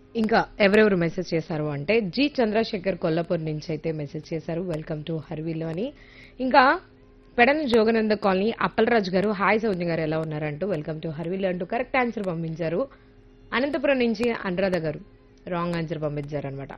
ఇంకా ఎవరెవరు మెసేజ్ చేశారు అంటే జి చంద్రశేఖర్ కొల్లాపూర్ నుంచి అయితే మెసేజ్ చేశారు వెల్కమ్ టు హర్వీలో అని ఇంకా పెడన జోగనంద కాలనీ అప్పలరాజు గారు హాయ్ సౌజన్య గారు ఎలా ఉన్నారంటూ వెల్కమ్ టు హర్వీలో అంటూ కరెక్ట్ ఆన్సర్ పంపించారు అనంతపురం నుంచి అనురాధ గారు రాంగ్ ఆన్సర్ పంపించారు అనమాట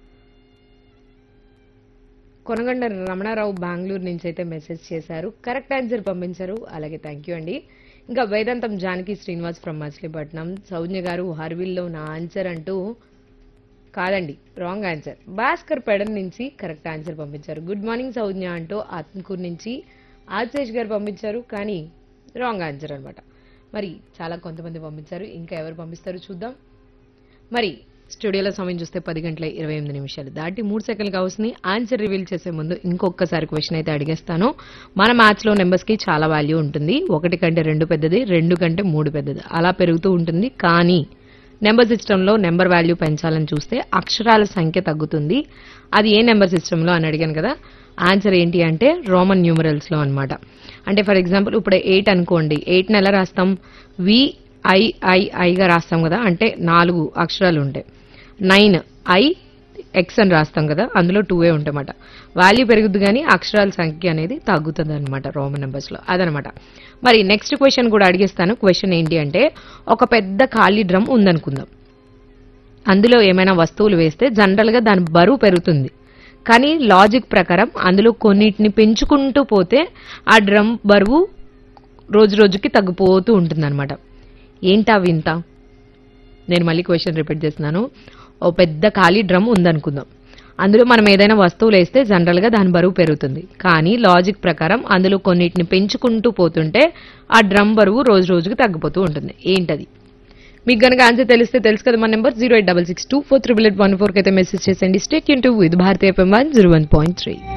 కొనగండ రమణారావు బెంగళూరు నుంచి అయితే మెసేజ్ చేశారు కరెక్ట్ ఆన్సర్ పంపించారు అలాగే థ్యాంక్ యూ అండి ఇంకా వేదాంతం జానకి శ్రీనివాస్ ఫ్రమ్ మచిలీపట్నం సౌజ్ఞ గారు హర్విల్లో నా ఆన్సర్ అంటూ కాదండి రాంగ్ ఆన్సర్ భాస్కర్ పెడన్ నుంచి కరెక్ట్ ఆన్సర్ పంపించారు గుడ్ మార్నింగ్ సౌజ్ఞ అంటూ ఆత్మకూరు నుంచి ఆశేష్ గారు పంపించారు కానీ రాంగ్ ఆన్సర్ అన్నమాట మరి చాలా కొంతమంది పంపించారు ఇంకా ఎవరు పంపిస్తారు చూద్దాం మరి స్టూడియోలో సమయం చూస్తే పది గంటల ఇరవై ఎనిమిది నిమిషాలు దాటి మూడు సెకండ్లు కావస్తుంది ఆన్సర్ రివీల్ చేసే ముందు ఇంకొకసారి క్వశ్చన్ అయితే అడిగేస్తాను మన మ్యాథ్స్ లో నెంబర్స్ కి చాలా వాల్యూ ఉంటుంది ఒకటి కంటే రెండు పెద్దది రెండు కంటే మూడు పెద్దది అలా పెరుగుతూ ఉంటుంది కానీ నెంబర్ సిస్టంలో నెంబర్ వాల్యూ పెంచాలని చూస్తే అక్షరాల సంఖ్య తగ్గుతుంది అది ఏ నెంబర్ సిస్టంలో అని అడిగాను కదా ఆన్సర్ ఏంటి అంటే రోమన్ న్యూమరల్స్ లో అన్నమాట అంటే ఫర్ ఎగ్జాంపుల్ ఇప్పుడు ఎయిట్ అనుకోండి ఎయిట్ నెల రాస్తాం వి ఐ ఐ ఐగా రాస్తాం కదా అంటే నాలుగు అక్షరాలు ఉంటాయి నైన్ ఐ ఎక్స్ అని రాస్తాం కదా అందులో టూ ఏ ఉంటాయన్నమాట వాల్యూ పెరుగుద్ది కానీ అక్షరాల సంఖ్య అనేది తగ్గుతుంది అనమాట రోమన్ నెంబర్స్ లో అదనమాట మరి నెక్స్ట్ క్వశ్చన్ కూడా అడిగేస్తాను క్వశ్చన్ ఏంటి అంటే ఒక పెద్ద ఖాళీ డ్రమ్ ఉందనుకుందాం అందులో ఏమైనా వస్తువులు వేస్తే జనరల్ గా దాని బరువు పెరుగుతుంది కానీ లాజిక్ ప్రకారం అందులో కొన్నిటిని పెంచుకుంటూ పోతే ఆ డ్రమ్ బరువు రోజు రోజుకి తగ్గిపోతూ ఉంటుంది అనమాట ఏంటా వింత నేను మళ్ళీ క్వశ్చన్ రిపీట్ చేస్తున్నాను ఓ పెద్ద ఖాళీ డ్రమ్ ఉందనుకుందాం అందులో మనం ఏదైనా వస్తువులు వేస్తే జనరల్ గా దాని బరువు పెరుగుతుంది కానీ లాజిక్ ప్రకారం అందులో కొన్నిటిని పెంచుకుంటూ పోతుంటే ఆ డ్రమ్ బరువు రోజు రోజుకి తగ్గిపోతూ ఉంటుంది ఏంటది మీకు గనక ఆన్సర్ తెలిస్తే తెలుసు కదా మన number zero eight double six two four triple eight one four అయితే మెసేజ్ చేసేయండి స్టేట్ యూన్ to with Bharatiya FM one zero one point three